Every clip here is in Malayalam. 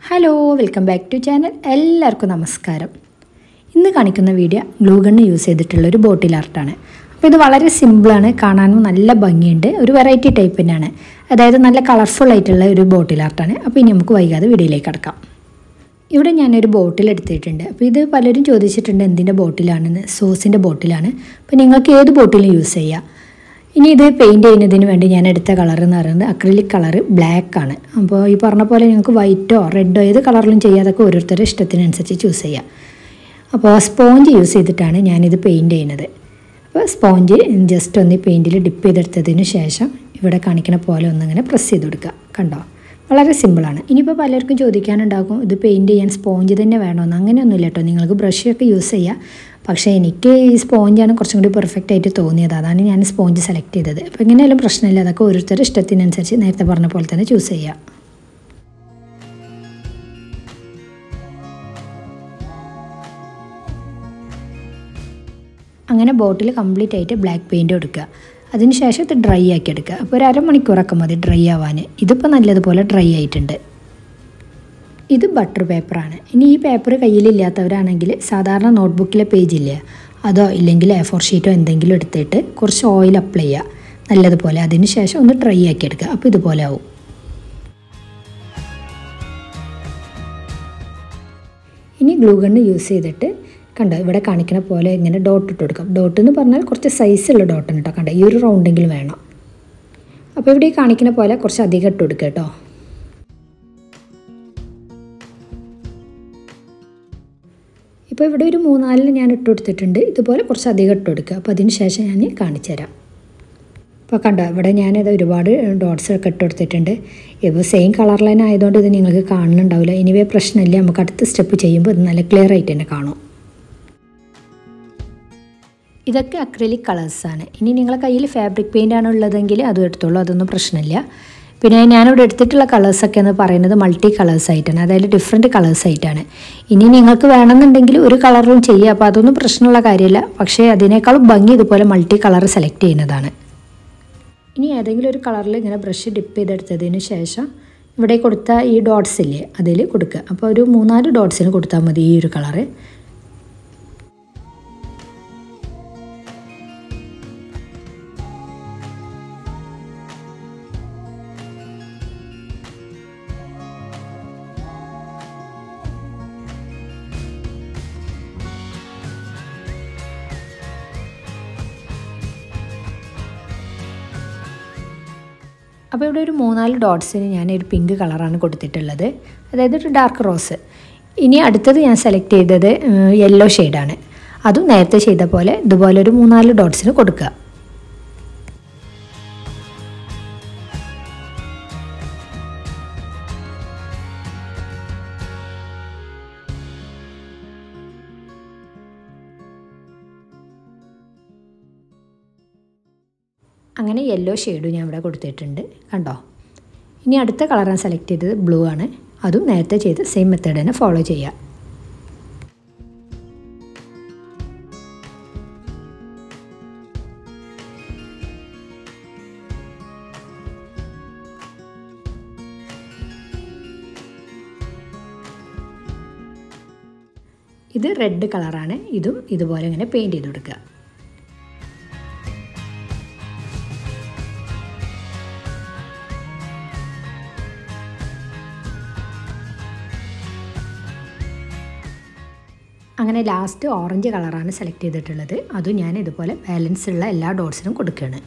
hello welcome back to channel എല്ലാവർക്കും നമസ്കാരം ഇന്ന് കാണിക്കുന്ന വീഡിയോ ഗ്ലൂ ഗണ്ണ് യൂസ് ചെയ്തിട്ടുള്ള ഒരു ബോട്ടിൽ ആർട്ടാണ് അപ്പോൾ ഇത് വളരെ സിമ്പിളാണ് കാണാനും നല്ല ഭംഗിയുണ്ട് ഒരു വെറൈറ്റി ടൈപ്പ് തന്നെയാണ് അതായത് നല്ല കളർഫുൾ ആയിട്ടുള്ള ഒരു ബോട്ടിൽ ആർട്ടാണ് അപ്പോൾ ഇനി നമുക്ക് വൈകാതെ വീഡിയോയിലേക്ക് കടക്കാം ഇവിടെ ഞാനൊരു ബോട്ടിൽ എടുത്തിട്ടുണ്ട് അപ്പോൾ ഇത് പലരും ചോദിച്ചിട്ടുണ്ട് എന്തിൻ്റെ ബോട്ടിലാണെന്ന് സോസിൻ്റെ ബോട്ടിലാണ് അപ്പോൾ നിങ്ങൾക്ക് ഏത് ബോട്ടിലും യൂസ് ചെയ്യാം ഇനി ഇത് പെയിൻറ് ചെയ്യുന്നതിന് വേണ്ടി ഞാൻ എടുത്ത കളർ എന്ന് പറയുന്നത് അക്രിലിക് കളർ ബ്ലാക്ക് ആണ് അപ്പോൾ ഈ പറഞ്ഞ പോലെ നിങ്ങൾക്ക് വൈറ്റോ റെഡോ ഏത് കളറിലും ചെയ്യാതൊക്കെ ഓരോരുത്തരുടെ ഇഷ്ടത്തിനനുസരിച്ച് ചൂസ് ചെയ്യാം അപ്പോൾ സ്പോഞ്ച് യൂസ് ചെയ്തിട്ടാണ് ഞാനിത് പെയിൻറ് ചെയ്യുന്നത് അപ്പോൾ സ്പോഞ്ച് ജസ്റ്റ് ഒന്ന് പെയിൻറ്റിൽ ഡിപ്പ് ചെയ്തെടുത്തതിന് ശേഷം ഇവിടെ കാണിക്കുന്ന പോലെ ഒന്നിങ്ങനെ പ്രസ് ചെയ്ത് കൊടുക്കുക കണ്ടോ വളരെ സിമ്പിളാണ് ഇനിയിപ്പോൾ പലർക്കും ചോദിക്കാനുണ്ടാകും ഇത് പെയിൻറ് ചെയ്യാൻ സ്പോഞ്ച് തന്നെ വേണമെന്ന് അങ്ങനെയൊന്നുമില്ല കേട്ടോ നിങ്ങൾക്ക് ബ്രഷൊക്കെ യൂസ് ചെയ്യാം പക്ഷേ എനിക്ക് ഈ സ്പോഞ്ചാണ് കുറച്ചും കൂടി പെർഫെക്റ്റ് ആയിട്ട് തോന്നിയത് അതാണ് ഞാൻ സ്പോഞ്ച് സെലക്ട് ചെയ്തത് അപ്പോൾ എങ്ങനെയായാലും പ്രശ്നമില്ല അതൊക്കെ ഓരോരുത്തരുടെ ഇഷ്ടത്തിനനുസരിച്ച് നേരത്തെ പറഞ്ഞ പോലെ തന്നെ ചൂസ് ചെയ്യുക അങ്ങനെ ബോട്ടിൽ കംപ്ലീറ്റ് ആയിട്ട് ബ്ലാക്ക് പെയിൻറ്റ് കൊടുക്കുക അതിനുശേഷം ഇത് ഡ്രൈ ആക്കി എടുക്കുക അപ്പോൾ ഒരു അരമണിക്കൂറൊക്കെ മതി ഡ്രൈ ആവാൻ ഇതിപ്പോൾ നല്ലതുപോലെ ഡ്രൈ ആയിട്ടുണ്ട് ഇത് ബട്ടർ പേപ്പറാണ് ഇനി ഈ പേപ്പർ കയ്യിലില്ലാത്തവരാണെങ്കിൽ സാധാരണ നോട്ട്ബുക്കിലെ പേജില്ലേ അതോ ഇല്ലെങ്കിൽ എ ഫോർ ഷീറ്റോ എന്തെങ്കിലും എടുത്തിട്ട് കുറച്ച് ഓയിൽ അപ്ലൈ ചെയ്യുക നല്ലതുപോലെ അതിന് ശേഷം ഒന്ന് ഡ്രൈ ആക്കി എടുക്കുക അപ്പോൾ ഇതുപോലെ ആവും ഇനി ഗ്ലൂ ഗണ്ണ് യൂസ് ചെയ്തിട്ട് കണ്ടോ ഇവിടെ കാണിക്കുന്ന പോലെ ഇങ്ങനെ ഡോട്ട് ഇട്ട് കൊടുക്കാം ഡോട്ട് എന്ന് പറഞ്ഞാൽ കുറച്ച് സൈസുള്ള ഡോട്ടാണ് കേട്ടോ കണ്ടോ ഈ ഒരു റൗണ്ടെങ്കിലും വേണം അപ്പോൾ ഇവിടെ ഈ കാണിക്കുന്ന പോലെ കുറച്ച് അധികം ഇട്ട് കൊടുക്കുക കേട്ടോ ഇപ്പോൾ ഇവിടെ ഒരു മൂന്നാലിന് ഞാൻ ഇട്ട് കൊടുത്തിട്ടുണ്ട് ഇതുപോലെ കുറച്ച് അധികം ഇട്ട് കൊടുക്കുക അപ്പോൾ അതിന് ശേഷം ഞാൻ കാണിച്ചു തരാം ഇപ്പോൾ കണ്ടോ ഇവിടെ ഞാനിത് ഒരുപാട് ഡോട്ട്സ് ഒക്കെ ഇട്ട് കൊടുത്തിട്ടുണ്ട് ഇപ്പോൾ സെയിം കളർ ലൈൻ ആയതുകൊണ്ട് ഇത് നിങ്ങൾക്ക് കാണുന്നുണ്ടാവില്ല ഇനിവേ പ്രശ്നമില്ല നമുക്ക് അടുത്ത സ്റ്റെപ്പ് ചെയ്യുമ്പോൾ ഇത് നല്ല ക്ലിയർ ആയിട്ട് തന്നെ കാണും ഇതൊക്കെ അക്രലിക് കളേഴ്സാണ് ഇനി നിങ്ങളെ കയ്യിൽ ഫാബ്രിക് പെയിൻ്റ് ആണ് ഉള്ളതെങ്കിൽ അതും എടുത്തോളൂ അതൊന്നും പ്രശ്നമില്ല പിന്നെ ഞാനിവിടെ എടുത്തിട്ടുള്ള കളേഴ്സൊക്കെ എന്ന് പറയുന്നത് മൾട്ടി കളേഴ്സ് ആയിട്ടാണ് അതായത് ഡിഫറെൻറ്റ് കളേഴ്സ് ആയിട്ടാണ് ഇനി നിങ്ങൾക്ക് വേണമെന്നുണ്ടെങ്കിൽ ഒരു കളറും ചെയ്യുക അപ്പോൾ അതൊന്നും പ്രശ്നമുള്ള കാര്യമില്ല പക്ഷേ അതിനേക്കാളും ഭംഗി ഇതുപോലെ മൾട്ടി കളർ സെലക്ട് ചെയ്യുന്നതാണ് ഇനി ഏതെങ്കിലും ഒരു കളറിൽ ഇങ്ങനെ ബ്രഷ് ഡിപ്പ് ചെയ്തെടുത്തതിന് ശേഷം ഇവിടെ കൊടുത്ത ഈ ഡോട്ട്സ് ഇല്ലേ അതിൽ കൊടുക്കുക അപ്പോൾ ഒരു മൂന്നാല് ഡോട്ട്സിന് കൊടുത്താൽ മതി ഈ ഒരു കളറ് അപ്പോൾ ഇവിടെ ഒരു മൂന്നാല് ഡോട്ട്സിന് ഞാൻ ഒരു പിങ്ക് കളറാണ് കൊടുത്തിട്ടുള്ളത് അതായത് ഒരു ഡാർക്ക് റോസ് ഇനി അടുത്തത് ഞാൻ സെലക്ട് ചെയ്തത് യെല്ലോ ഷെയ്ഡാണ് അതും നേരത്തെ ചെയ്ത പോലെ ഇതുപോലെ ഒരു മൂന്നാല് ഡോട്ട്സിന് കൊടുക്കുക അങ്ങനെ യെല്ലോ ഷെയ്ഡും ഞാൻ ഇവിടെ കൊടുത്തിട്ടുണ്ട് കണ്ടോ ഇനി അടുത്ത കളർ ഞാൻ സെലക്ട് ചെയ്തത് ബ്ലൂ ആണ് അതും നേരത്തെ ചെയ്ത് സെയിം മെത്തേഡ് തന്നെ ഫോളോ ചെയ്യുക ഇത് റെഡ് കളറാണ് ഇതും ഇതുപോലെ ഇങ്ങനെ പെയിൻറ്റ് ചെയ്ത് കൊടുക്കുക അങ്ങനെ ലാസ്റ്റ് ഓറഞ്ച് കളറാണ് സെലക്ട് ചെയ്തിട്ടുള്ളത് അതും ഞാൻ ഇതുപോലെ ബാലൻസ് ഉള്ള എല്ലാ ഡോട്ട്സിനും കൊടുക്കുകയാണ്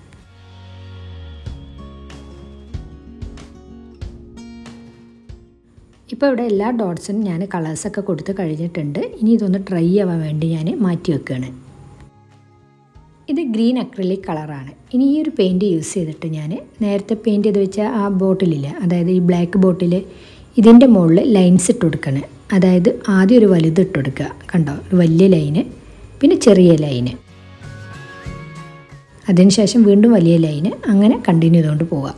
ഇപ്പോൾ ഇവിടെ എല്ലാ ഡോട്ട്സിനും ഞാൻ കളേഴ്സൊക്കെ കൊടുത്ത് കഴിഞ്ഞിട്ടുണ്ട് ഇനി ഇതൊന്ന് ഡ്രൈ ആവാൻ വേണ്ടി ഞാൻ മാറ്റി വെക്കുകയാണ് ഇത് ഗ്രീൻ അക്രിലിക് കളറാണ് ഇനി ഈ ഒരു പെയിൻറ്റ് യൂസ് ചെയ്തിട്ട് ഞാൻ നേരത്തെ പെയിൻറ്റ് ചെയ്ത് വെച്ച ആ ബോട്ടിലില്ല അതായത് ഈ ബ്ലാക്ക് ബോട്ടിൽ ഇതിൻ്റെ മുകളിൽ ലൈൻസ് ഇട്ട് കൊടുക്കണം അതായത് ആദ്യം ഒരു വലുത് ഇട്ട് കൊടുക്കുക കണ്ടോ ഒരു വലിയ ലൈന് പിന്നെ ചെറിയ ലൈന് അതിനുശേഷം വീണ്ടും വലിയ ലൈന് അങ്ങനെ കണ്ടിന്യൂ ചെയ്തുകൊണ്ട് പോവുക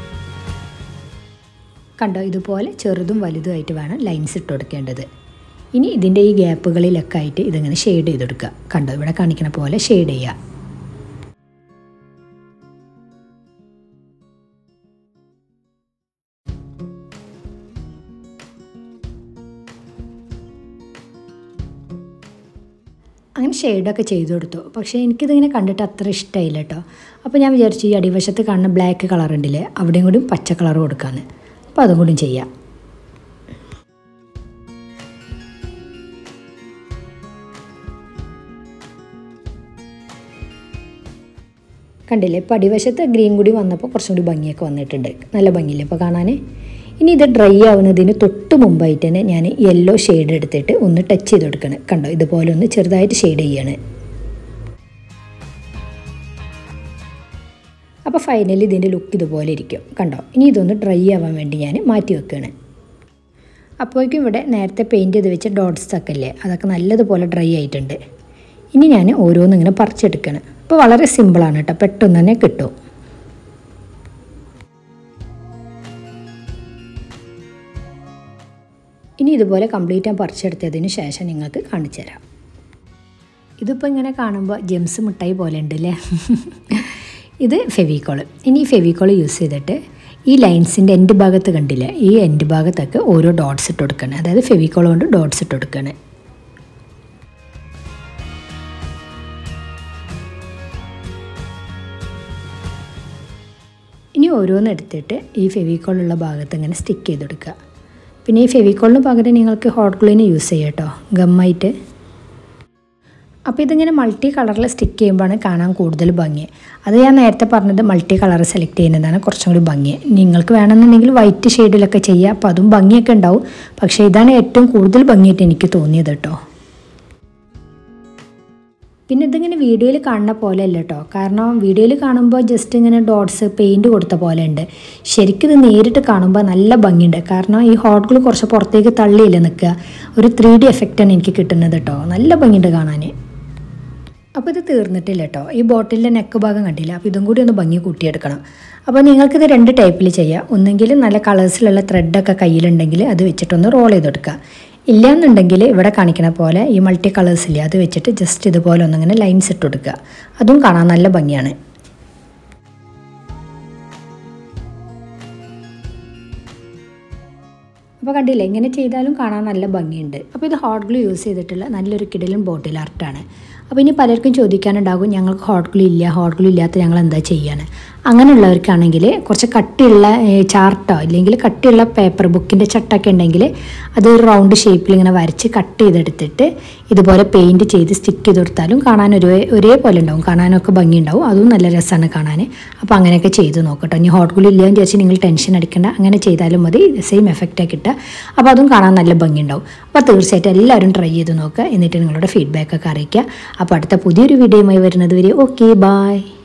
കണ്ടോ ഇതുപോലെ ചെറുതും വലുതുമായിട്ട് വേണം ലൈൻസ് ഇട്ട് കൊടുക്കേണ്ടത് ഇനി ഇതിൻ്റെ ഈ ഗ്യാപ്പുകളിലൊക്കെ ആയിട്ട് ഇതിങ്ങനെ ഷെയ്ഡ് ചെയ്തെടുക്കുക കണ്ടോ ഇവിടെ കാണിക്കുന്ന പോലെ ഷെയ്ഡ് ചെയ്യുക അങ്ങനെ ഷെയ്ഡൊക്കെ ചെയ്തു കൊടുത്തു പക്ഷേ എനിക്കിതിങ്ങനെ കണ്ടിട്ട് അത്ര ഇഷ്ടമായില്ല കേട്ടോ അപ്പോൾ ഞാൻ വിചാരിച്ചു ഈ അടിവശത്ത് കാണുന്ന ബ്ലാക്ക് കളർ ഉണ്ടല്ലേ അവിടെയും കൂടി പച്ച കളർ കൊടുക്കാമെന്ന് അപ്പോൾ അതും കൂടി ചെയ്യാം കണ്ടില്ലേ ഇപ്പോൾ അടിവശത്ത് ഗ്രീൻ കൂടി വന്നപ്പോൾ കുറച്ചും കൂടി ഭംഗിയൊക്കെ വന്നിട്ടുണ്ട് നല്ല ഭംഗിയില്ലേ ഇപ്പോൾ കാണാൻ ഇനി ഇത് ഡ്രൈ ആവുന്നതിന് തൊട്ട് മുമ്പായിട്ട് തന്നെ ഞാൻ യെല്ലോ ഷെയ്ഡ് എടുത്തിട്ട് ഒന്ന് ടച്ച് ചെയ്ത് കൊടുക്കണം കണ്ടോ ഇതുപോലെ ഒന്ന് ചെറുതായിട്ട് ഷെയ്ഡ് ചെയ്യാണ് അപ്പോൾ ഫൈനലി ഇതിൻ്റെ ലുക്ക് ഇതുപോലെ ഇരിക്കും കണ്ടോ ഇനി ഇതൊന്ന് ഡ്രൈ ആവാൻ വേണ്ടി ഞാൻ മാറ്റി വെക്കുകയാണ് അപ്പോഴേക്കും ഇവിടെ നേരത്തെ പെയിൻറ്റ് ചെയ്ത് വെച്ച ഡോട്ട്സ് ഒക്കെ അല്ലേ അതൊക്കെ നല്ലതുപോലെ ഡ്രൈ ആയിട്ടുണ്ട് ഇനി ഞാൻ ഓരോന്നിങ്ങനെ പറിച്ചെടുക്കണം അപ്പോൾ വളരെ സിമ്പിളാണ് കേട്ടോ പെട്ടെന്ന് തന്നെ കിട്ടും ഇനി ഇതുപോലെ കംപ്ലീറ്റ് ഞാൻ പറിച്ചെടുത്തതിന് ശേഷം നിങ്ങൾക്ക് കാണിച്ചു തരാം ഇതിപ്പോൾ ഇങ്ങനെ കാണുമ്പോൾ ജെംസ് മിഠായി പോലെ ഉണ്ട് അല്ലേ ഇത് ഫെവിക്കോൾ ഇനി ഈ ഫെവിക്കോൾ യൂസ് ചെയ്തിട്ട് ഈ ലൈൻസിൻ്റെ എൻഡ് ഭാഗത്ത് കണ്ടില്ലേ ഈ എൻഡ് ഭാഗത്തൊക്കെ ഓരോ ഡോട്ട്സ് ഇട്ട് കൊടുക്കണം അതായത് ഫെവിക്കോൾ കൊണ്ട് ഡോട്ട്സ് ഇട്ട് കൊടുക്കണം ഇനി ഓരോന്ന് എടുത്തിട്ട് ഈ ഫെവിക്കോളുള്ള ഭാഗത്ത് ഇങ്ങനെ സ്റ്റിക്ക് ചെയ്ത് കൊടുക്കുക പിന്നെ ഈ ഫെവിക്കോളിന് പകരം നിങ്ങൾക്ക് ഹോട്ട് ഗ്ലൂവിന് യൂസ് ചെയ്യാം കേട്ടോ ഗമ്മായിട്ട് അപ്പോൾ ഇതിങ്ങനെ മൾട്ടി കളറിൽ സ്റ്റിക്ക് ചെയ്യുമ്പോഴാണ് കാണാൻ കൂടുതൽ ഭംഗി അത് ഞാൻ നേരത്തെ പറഞ്ഞത് മൾട്ടി കളർ സെലക്ട് ചെയ്യുന്നതാണ് കുറച്ചും കൂടി ഭംഗി നിങ്ങൾക്ക് വേണമെന്നുണ്ടെങ്കിൽ വൈറ്റ് ഷെയ്ഡിലൊക്കെ ചെയ്യുക അപ്പോൾ അതും ഭംഗിയൊക്കെ ഉണ്ടാവും പക്ഷേ ഇതാണ് ഏറ്റവും കൂടുതൽ ഭംഗിയായിട്ട് എനിക്ക് തോന്നിയത് കേട്ടോ പിന്നെ ഇതിങ്ങനെ വീഡിയോയിൽ കാണുന്ന പോലെ അല്ല കേട്ടോ കാരണം വീഡിയോയിൽ കാണുമ്പോൾ ജസ്റ്റ് ഇങ്ങനെ ഡോട്ട്സ് പെയിൻറ് കൊടുത്ത പോലെ ഉണ്ട് ശരിക്കും ഇത് നേരിട്ട് കാണുമ്പോൾ നല്ല ഭംഗിയുണ്ട് കാരണം ഈ ഹോട്ട് ഗ്ലൂ കുറച്ച് പുറത്തേക്ക് തള്ളിയില്ല നിൽക്കുക ഒരു ത്രീ ഡി എഫക്റ്റാണ് എനിക്ക് കിട്ടുന്നത് കേട്ടോ നല്ല ഭംഗിയുണ്ട് കാണാൻ അപ്പോൾ ഇത് തീർന്നിട്ടില്ല കേട്ടോ ഈ ബോട്ടിലിൻ്റെ നെക്ക് ഭാഗം കണ്ടില്ല അപ്പോൾ ഇതും കൂടി ഒന്ന് ഭംഗി കൂട്ടിയെടുക്കണം അപ്പോൾ നിങ്ങൾക്കിത് രണ്ട് ടൈപ്പിൽ ചെയ്യാം ഒന്നെങ്കിൽ നല്ല കളേഴ്സിലുള്ള ത്രെഡൊക്കെ കയ്യിലുണ്ടെങ്കിൽ അത് വെച്ചിട്ടൊന്ന് റോൾ ചെയ്തെടുക്കുക ഇല്ലയെന്നുണ്ടെങ്കിൽ ഇവിടെ കാണിക്കണ പോലെ ഈ മൾട്ടി കളേഴ്സ് ഇല്ലേ അത് വെച്ചിട്ട് ജസ്റ്റ് ഇതുപോലെ ഒന്നിങ്ങനെ ലൈൻസ് ഇട്ട് കൊടുക്കുക അതും കാണാൻ നല്ല ഭംഗിയാണ് അപ്പോൾ കണ്ടില്ലേ ഇങ്ങനെ ചെയ്താലും കാണാൻ നല്ല ഭംഗിയുണ്ട് അപ്പോൾ ഇത് ഹോട്ട് ഗ്ലൂ യൂസ് ചെയ്തിട്ടുള്ള നല്ലൊരു കിടലും ബോട്ടിൽ ആർട്ടാണ് അപ്പോൾ ഇനി പലർക്കും ചോദിക്കാനുണ്ടാകും ഞങ്ങൾക്ക് ഹോട്ട് ഗ്ലൂ ഇല്ല ഹോട്ട് ഗ്ലൂ ഇല്ലാത്ത ഞങ്ങൾ എന്താ ചെയ്യാൻ അങ്ങനെയുള്ളവർക്കാണെങ്കിൽ കുറച്ച് കട്ടിയുള്ള ചാർട്ടോ അല്ലെങ്കിൽ കട്ടിയുള്ള പേപ്പർ ബുക്കിൻ്റെ ചട്ടൊക്കെ ഉണ്ടെങ്കിൽ അത് ഒരു റൗണ്ട് ഷേപ്പിൽ ഇങ്ങനെ വരച്ച് കട്ട് ചെയ്തെടുത്തിട്ട് ഇതുപോലെ പെയിൻറ്റ് ചെയ്ത് സ്റ്റിക്ക് ചെയ്ത് കൊടുത്താലും കാണാൻ ഒരു ഒരേപോലെ ഉണ്ടാവും കാണാനൊക്കെ ഭംഗി ഉണ്ടാവും അതും നല്ല രസമാണ് കാണാൻ അപ്പോൾ അങ്ങനെയൊക്കെ ചെയ്ത് നോക്കട്ടോ ഇനി ഹോട്ട് ഗ്ലൂ ഇല്ലയെന്ന് വിചാരിച്ച് നിങ്ങൾ ടെൻഷൻ അടിക്കേണ്ട അങ്ങനെ ചെയ്താലും മതി സെയിം എഫക്റ്റാണ് കിട്ടുക അപ്പോൾ അതും കാണാൻ നല്ല ഭംഗി ഉണ്ടാവും അപ്പോൾ തീർച്ചയായിട്ടും എല്ലാവരും ട്രൈ ചെയ്ത് നോക്കുക എന്നിട്ട് നിങ്ങളുടെ ഫീഡ്ബാക്ക് ഒക്കെ അറിയിക്കുക അപ്പോൾ അടുത്ത പുതിയൊരു വീഡിയോയുമായി വരുന്നത് വരെ ഓക്കെ ബായ്